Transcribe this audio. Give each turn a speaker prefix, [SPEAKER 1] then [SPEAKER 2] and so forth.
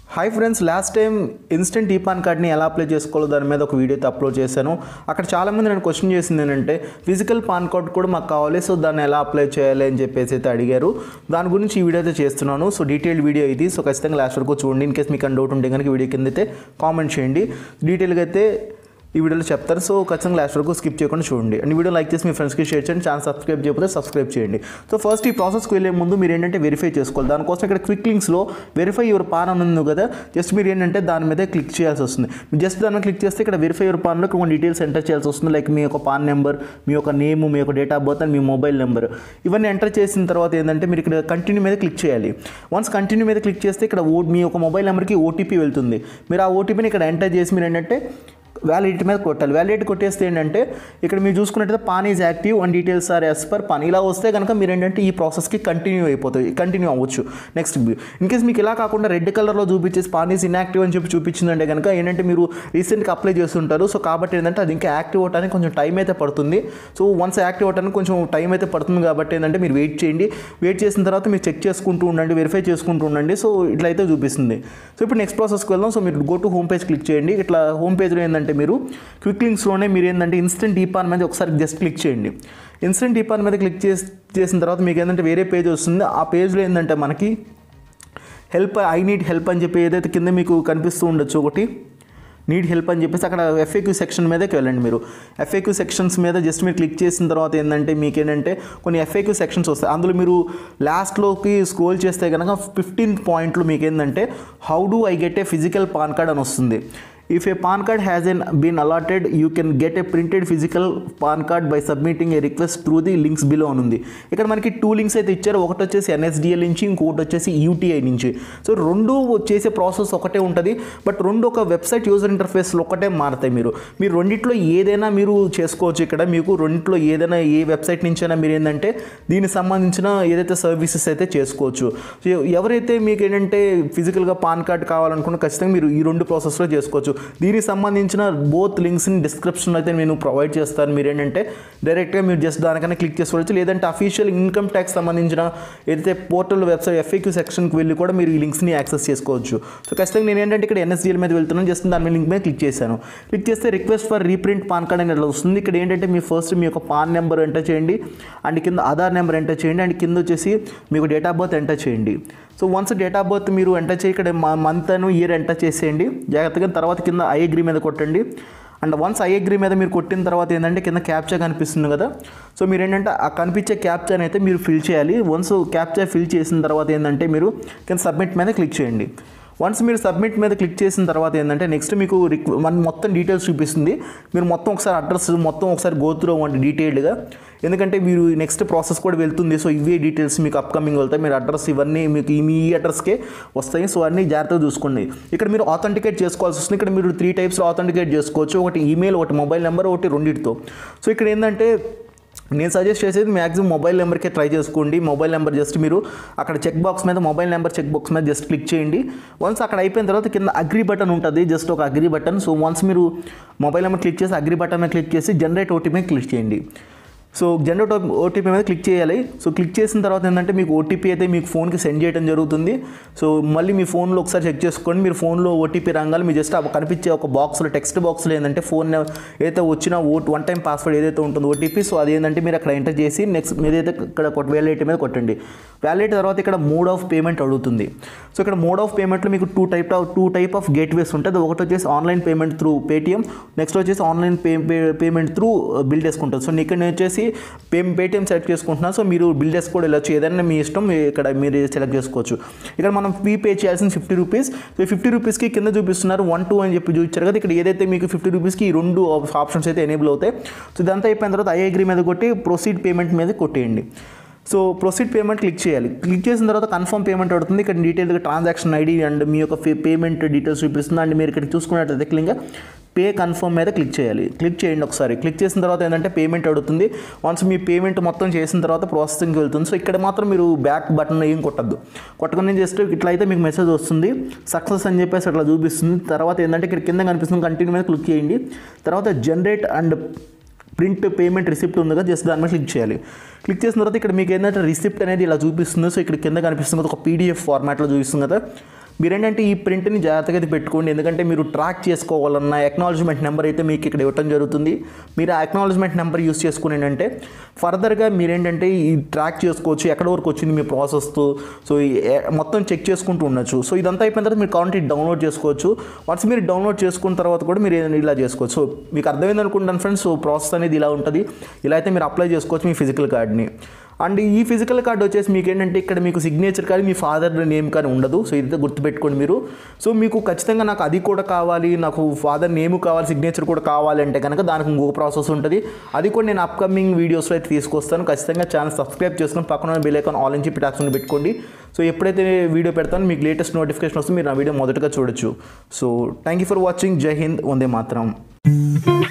[SPEAKER 1] hi friends last time instant ఈ PAN కార్డ్ని ఎలా అప్లై చేసుకోవాలో దాని మీద ఒక వీడియో అయితే అప్లోడ్ చేశాను అక్కడ చాలామంది నేను క్వశ్చన్ చేసింది ఏంటంటే ఫిజికల్ పాన్ కార్డ్ కూడా మాకు కావాలి సో దాన్ని ఎలా అప్లై చేయాలి అని చెప్పేసి అయితే అడిగారు దాని గురించి ఈ వీడియో అయితే చేస్తున్నాను సో డీటెయిల్ వీడియో ఇది సో ఖచ్చితంగా లాస్ట్ వరకు చూడండి ఇన్ కేస్ మీకు డౌట్ ఉంటే కనుక వీడియో కింద అయితే కామెంట్ చేయండి డీటెయిల్గా అయితే ఈ వీడియోలో చెప్తారు సో ఖచ్చితంగా లాస్ట్ వరకు స్కిప్ చేయకుండా చూడండి అండ్ ఈ వీడియో లైక్ చేసి మీ ఫ్రెండ్స్కి షేర్ చేయండి ఛానల్ సబ్స్క్రైబ్ చేయకపోతే సబ్స్క్రైబ్ చేయండి సో ఫస్ట్ ఈ ప్రాసెస్కి వెళ్ళే ముందు మీరు ఏంటంటే వెరిఫై చేసుకోవాలి దానికోసం ఇక్కడ క్విక్ లింక్స్లో వెరిఫై యువర్ పాన్ అని ఉంది కదా జస్ట్ మీరు ఏంటంటే దాని మీద క్లిక్ చేయాల్సి వస్తుంది జస్ట్ దాన్ని క్లిక్ చేస్తే ఇక్కడ వెరిఫై యువర్ పాన్లో కొన్ని డీటెయిల్స్ ఎంటర్ చేయాల్సి వస్తుంది లైక్ మీ యొక్క పాన్ నెంబర్ మీ యొక్క నేమ్ మీ యొక్క డేట్ ఆఫ్ బర్త్ అండ్ మీ మొబైల్ నెంబర్ ఇవన్నీ ఎంటర్ చేసిన తర్వాత ఏంటంటే మీరు ఇక్కడ కంటిన్యూ మీద క్లిక్ చేయాలి వన్స్ కంటిన్యూ మీద క్లిక్ చేస్తే ఇక్కడ ఓ మీ యొక్క మొబైల్ నెంబర్కి ఓటీపీ వెళ్తుంది మీరు ఆ ఓటీపీని ఇక్కడ ఎంటర్ చేసి మీరు ఏంటంటే వ్యాలిడిటీ మీద కొట్టాలి వ్యాలిడిటీ కొట్టేస్తే ఏంటంటే ఇక్కడ మీరు చూసుకున్నట్టయితే PAN is active and details are as per PAN ఇలా వస్తే కనుక మీరు ఏంటంటే ఈ ప్రాసెస్కి కంటిన్యూ అయిపోతుంది కంటిన్యూ అవ్వచ్చు నెక్స్ట్ ఇన్ కేస్ మీకు ఇలా కాకుండా రెడ్ కలర్లో చూపించేసి పాన్ ఈజ్ ఇన్యాక్టివ్ అని చెప్పి చూపించిందంటే కనుక ఏంటంటే మీరు రీసెంట్గా అప్లై చేస్తుంటారు సో కాబట్టి ఏంటంటే అది ఇంకా యాక్టివ్ అవడానికి కొంచెం టైం అయితే పడుతుంది సో వన్స్ యాక్టివ్ అవడానికి కొంచెం టైం అయితే పడుతుంది కాబట్టి ఏంటంటే మీరు వెయిట్ చేయండి వెయిట్ చేసిన తర్వాత మీరు చెక్ చేసుకుంటూ ఉండండి వెరిఫై చేసుకుంటూ ఉండండి సో ఇట్లా అయితే చూపిస్తుంది సో ఇప్పుడు నెక్స్ట్ ప్రాసెస్కి వెళ్దాం సో మీరు go to home page click చేయండి ఇట్లా హోమ్ పేజ్లో ఏంటంటే మీరు క్విక్ లింక్స్లోనే మీరు ఏంటంటే ఇన్స్టెంట్ ఈపాన్ మీద ఒకసారి జస్ట్ క్లిక్ చేయండి ఇన్స్టెంట్ ఈపాన్ మీద క్లిక్ చేసి చేసిన తర్వాత మీకు ఏంటంటే వేరే పేజ్ వస్తుంది ఆ పేజ్లో ఏంటంటే మనకి హెల్ప్ ఐ నీడ్ హెల్ప్ అని చెప్పి ఏదైతే కింద మీకు కనిపిస్తూ ఉండొచ్చు ఒకటి నీడ్ హెల్ప్ అని చెప్పేసి అక్కడ ఎఫ్ఏక్యూ సెక్షన్ మీదకి వెళ్ళండి మీరు ఎఫ్ఏక్యూ సెక్షన్స్ మీద జస్ట్ మీరు క్లిక్ చేసిన తర్వాత ఏంటంటే మీకు ఏంటంటే కొన్ని ఎఫ్ఏక్యూ సెక్షన్స్ వస్తాయి అందులో మీరు లాస్ట్లోకి స్క్రోల్ చేస్తే కనుక ఫిఫ్టీన్ పాయింట్లు మీకు ఏంటంటే how do I get a physical PAN card అని వస్తుంది if a PAN card has an been allotted you can get a printed physical PAN card by submitting a request through the links below అని ఉంది ఇక్కడ మనకి two links అయితే ఇచ్చారు ఒకటి వచ్చేసి ఎన్ఎస్డిఎల్ నుంచి ఇంకొకటి వచ్చేసి యూటీఐ నుంచి సో రెండు చేసే ప్రాసెస్ ఒకటే ఉంటుంది బట్ రెండు ఒక వెబ్సైట్ యూజర్ ఇంటర్ఫేస్లో ఒకటే మారుతాయి మీరు మీరు రెండిట్లో ఏదైనా మీరు చేసుకోవచ్చు ఇక్కడ మీకు రెండిట్లో ఏదైనా ఏ వెబ్సైట్ నుంచైనా మీరు ఏంటంటే దీనికి సంబంధించిన ఏదైతే సర్వీసెస్ అయితే చేసుకోవచ్చు సో ఎవరైతే మీకు ఏంటంటే ఫిజికల్గా పాన్ కార్డ్ కావాలనుకున్న ఖచ్చితంగా మీరు ఈ రెండు ప్రాసెస్లో చేసుకోవచ్చు దీనికి సంబంధించిన బోత్ లింక్స్ని డిస్క్రిప్షన్లో అయితే నేను ప్రొవైడ్ చేస్తాను మీరు ఏంటంటే డైరెక్ట్గా మీరు జస్ట్ దానికన్నా క్లిక్ చేసుకోవచ్చు లేదంటే అఫీషియల్ ఇన్కమ్ ట్యాక్స్ సంబంధించిన ఏదైతే పోర్టల్ వెబ్సైట్ ఎఫ్ఏక్యూ సెక్షన్కి వెళ్ళి కూడా మీరు ఈ లింక్స్ని యాక్సెస్ చేసుకోవచ్చు సో ఖచ్చితంగా నేను ఏంటంటే ఇక్కడ ఎన్ఎస్డిఎల్ మీద వెళ్తున్నాను జస్ట్ దాని మీద లింక్ మీద క్లిక్ చేశాను క్లిక్ చేస్తే request for reprint PAN card అనేది వస్తుంది ఇక్కడ ఏంటంటే మీ ఫస్ట్ మీ యొక్క పాన్ నెంబర్ ఎంటర్ చేయండి అండ్ కింద ఆధార్ నెంబర్ ఎంటర్ చేయండి అండ్ కింద వచ్చేసి మీకు డేట్ ఆఫ్ బర్త్ ఎంటర్ చేయండి so once date of birth మీరు ఎంటర్ చేయి ఇక్కడ మంత్ అను ఇయర్ ఎంటర్ చేసేయండి జాగ్రత్తగా తర్వాత కింద ఐ అగ్రీ మీద కొట్టండి అండ్ వన్స్ ఐ అగ్రీ మీద మీరు కొట్టిన తర్వాత ఏంటంటే కింద క్యాప్చా కనిపిస్తుంది కదా సో మీరు ఏంటంటే ఆ కనిపించే క్యాప్చాని అయితే మీరు ఫిల్ చేయాలి వన్స్ క్యాప్చా ఫిల్ చేసిన తర్వాత ఏంటంటే మీరు కింద సబ్మిట్ మీద క్లిక్ చేయండి వన్స్ మీరు సబ్మిట్ మీద క్లిక్ చేసిన తర్వాత ఏంటంటే నెక్స్ట్ మీకు రిక్ మన మొత్తం డీటెయిల్స్ చూపిస్తుంది మీరు మొత్తం ఒకసారి అడ్రస్ మొత్తం ఒకసారి గోత్రూ అవ్వండి డీటెయిల్డ్గా ఎందుకంటే మీరు నెక్స్ట్ ప్రాసెస్ కూడా వెళ్తుంది సో ఇవే డీటెయిల్స్ మీకు అప్కమింగ్ వెళ్తాయి మీరు అడ్రస్ ఇవన్నీ మీకు ఈ మీ ఈ అడ్రస్కే వస్తాయి సో అన్నీ జాగ్రత్తగా చూసుకోండి ఇక్కడ మీరు ఆథెంటికేట్ చేసుకోవాల్సి వస్తుంది ఇక్కడ మీరు త్రీ టైప్స్లో ఆథెంటికేట్ చేసుకోవచ్చు ఒకటి ఈమెయిల్ ఒకటి మొబైల్ నెంబర్ ఒకటి రెండింటితో సో ఇక్కడ ఏంటంటే నేను సజెస్ట్ చేసేది మ్యాక్సిమం మొబైల్ నెంబర్కే ట్రై చేసుకోండి మొబైల్ నెంబర్ జస్ట్ మీరు అక్కడ చెక్ బాక్స్ మీద మొబైల్ నెంబర్ చెక్ బాక్స్ మీద జస్ట్ క్లిక్ చేయండి వన్స్ అక్కడ అయిపోయిన తర్వాత కింద అగ్రి బటన్ ఉంటుంది జస్ట్ ఒక అగ్రి బటన్ సో వన్స్ మీరు మొబైల్ నెంబర్ క్లిక్ చేసి అగ్రి బటన్ మీద క్లిక్ చేసి జనరేట్ ఓటీపీ క్లిక్ చేయండి సో జనరేట్ ఓటీపీ మీద క్లిక్ చేయాలి సో క్లిక్ చేసిన తర్వాత ఏంటంటే మీకు ఓటీపీ అయితే మీకు ఫోన్కి సెండ్ చేయడం జరుగుతుంది సో మళ్ళీ మీ ఫోన్లో ఒకసారి చెక్ చేసుకోండి మీరు ఫోన్లో ఓటీపీ రంగాలు మీరు జస్ట్ అవి కనిపించే ఒక బాక్స్లో టెక్స్ట్ బాక్స్లో ఏంటంటే ఫోన్ ఏదైతే వచ్చిన ఓ వన్ టైం పాస్వర్డ్ ఏదైతే ఉంటుందో ఓటీపీ సో అది ఏంటంటే మీరు అక్కడ ఎంటర్ చేసి నెక్స్ట్ మీరైతే ఇక్కడ వ్యాలిడిటీ మీద కొట్టండి వ్యాలిడిటీ తర్వాత ఇక్కడ మోడ్ ఆఫ్ పేమెంట్ అడుగుతుంది సో ఇక్కడ మోడ్ ఆఫ్ పేమెంట్లో మీకు two type of two type of gateways ఉంటుంది ఒకటి వచ్చేసి online payment through Paytm next వచ్చేసి online pay payment through bill చేసుకుంటారు సో ఇక్కడ నేను వచ్చేసి పే పేటిఎం సెలెక్ట్ చేసుకుంటున్నాను సో మీరు బిల్ డెస్క్ కూడా వెళ్ళొచ్చు ఏదైనా మీ ఇష్టం మీ- ఇక్కడ మీరు సెలెక్ట్ చేసుకోవచ్చు ఇక్కడ మనం ఫీ పే చేయాల్సిన ఫిఫ్టీ రూపీస్ సో ఫిఫ్టీ రూపీస్కి కింద చూపిస్తున్నారు వన్ టూ అని చెప్పి చూపించారు కదా ఇక్కడ ఏదైతే మీకు ఫిఫ్టీ రూపీస్కి ఈ రెండు ఆప్షన్స్ అయితే ఎనేబుల్ అవుతాయి సో ఇదంతా అయిపోయిన తర్వాత ఐ అగ్రీ మీద కొట్టి ప్రొసీడ్ పేమెంట్ మీద కొట్టేయండి సో ప్రొసీడ్ పేమెంట్ క్లిక్ చేయాలి క్లిక్ చేసిన తర్వాత కన్ఫర్మ్ పేమెంట్ అవుతుంది ఇక్కడ డీటెయిల్గా ట్రాన్సాక్షన్ ఐడి అండ్ మీ యొక్క పేమెంట్ డీటెయిల్స్ చూపిస్తుంది అండ్ మీరు ఇక్కడ చూసుకున్నట్లయితే క్లింగా పే కన్ఫర్మ్ మీద క్లిక్ చేయాలి క్లిక్ చేయండి ఒకసారి క్లిక్ చేసిన తర్వాత ఏంటంటే పేమెంట్ అడుగుతుంది వన్స్ మీ పేమెంట్ మొత్తం చేసిన తర్వాత ప్రాసెసింగ్కి వెళ్తుంది సో ఇక్కడ మాత్రం మీరు బ్యాక్ బటన్ ఏం కొట్టద్దు కొట్టకుండా జస్ట్ ఇట్లా అయితే మీకు మెసేజ్ వస్తుంది సక్సెస్ అని చెప్పేసి అట్లా చూపిస్తుంది తర్వాత ఏంటంటే ఇక్కడ కింద కనిపిస్తుంది కంటిన్యూ మీద క్లిక్ చేయండి తర్వాత generate and print payment receipt ఉంది కదా జస్ట్ దాని మీద క్లిక్ చేయాలి క్లిక్ చేసిన తర్వాత ఇక్కడ మీకు ఏంటంటే రిసిప్ట్ అనేది ఇలా చూపిస్తుంది సో ఇక్కడ కింద కనిపిస్తుంది కదా ఒక పీడిఎఫ్ ఫార్మాట్లో చూపిస్తుంది కదా మీరేంటంటే ఈ ప్రింట్ని జాగ్రత్తగా అయితే పెట్టుకోండి ఎందుకంటే మీరు ట్రాక్ చేసుకోవాలన్న ఎక్నాలజ్మెంట్ నెంబర్ అయితే మీకు ఇక్కడ ఇవ్వటం జరుగుతుంది మీరు ఆ ఎక్నాలజ్మెంట్ నెంబర్ యూస్ చేసుకుని ఏంటంటే ఫర్దర్గా మీరేంటంటే ఈ ట్రాక్ చేసుకోవచ్చు ఎక్కడ వరకు వచ్చింది మీ ప్రాసెస్ సో ఈ ఏ- మొత్తం చెక్ చేసుకుంటూ ఉండొచ్చు సో ఇదంతా అయిపోయిన తర్వాత మీరు కావాలంటే డౌన్లోడ్ చేసుకోవచ్చు వన్స్ మీరు డౌన్లోడ్ చేసుకున్న తర్వాత కూడా మీరు ఏదైనా ఇలా చేసుకోవచ్చు సో మీకు అర్థమైంది అనుకుంటాను ఫ్రెండ్స్ సో ప్రాసెస్ అనేది ఇలా ఉంటుంది ఇలా అయితే మీరు అప్లై చేసుకోవచ్చు మీ ఫిజికల్ కార్డ్ని అండ్ ఈ ఫిజికల్ కార్డ్ వచ్చేసి మీకు ఏంటంటే ఇక్కడ మీకు సిగ్నేచర్ కానీ మీ ఫాదర్ నేమ్ కానీ ఉండదు సో ఇదైతే గుర్తుపెట్టుకోండి మీరు సో మీకు ఖచ్చితంగా నాకు అది కూడా కావాలి నాకు ఫాదర్ నేమ్ కావాలి సిగ్నేచర్ కూడా కావాలి అంటే కనుక దానికి ఇంకో ప్రాసెస్ ఉంటుంది అది కూడా నేను అప్కమింగ్ వీడియోస్లో అయితే తీసుకొస్తాను ఖచ్చితంగా ఛానల్ సబ్స్క్రైబ్ చేసుకొని పక్కన బెల్ ఐకాన్ ఆల్ నుంచి పెట్టాల్సి పెట్టుకోండి సో ఎప్పుడైతే వీడియో పెడతానో మీకు లేటెస్ట్ నోటిఫికేషన్ వస్తే మీరు నా వీడియో మొదటగా చూడొచ్చు so thank you for watching జై హింద్ వందే మాత్రం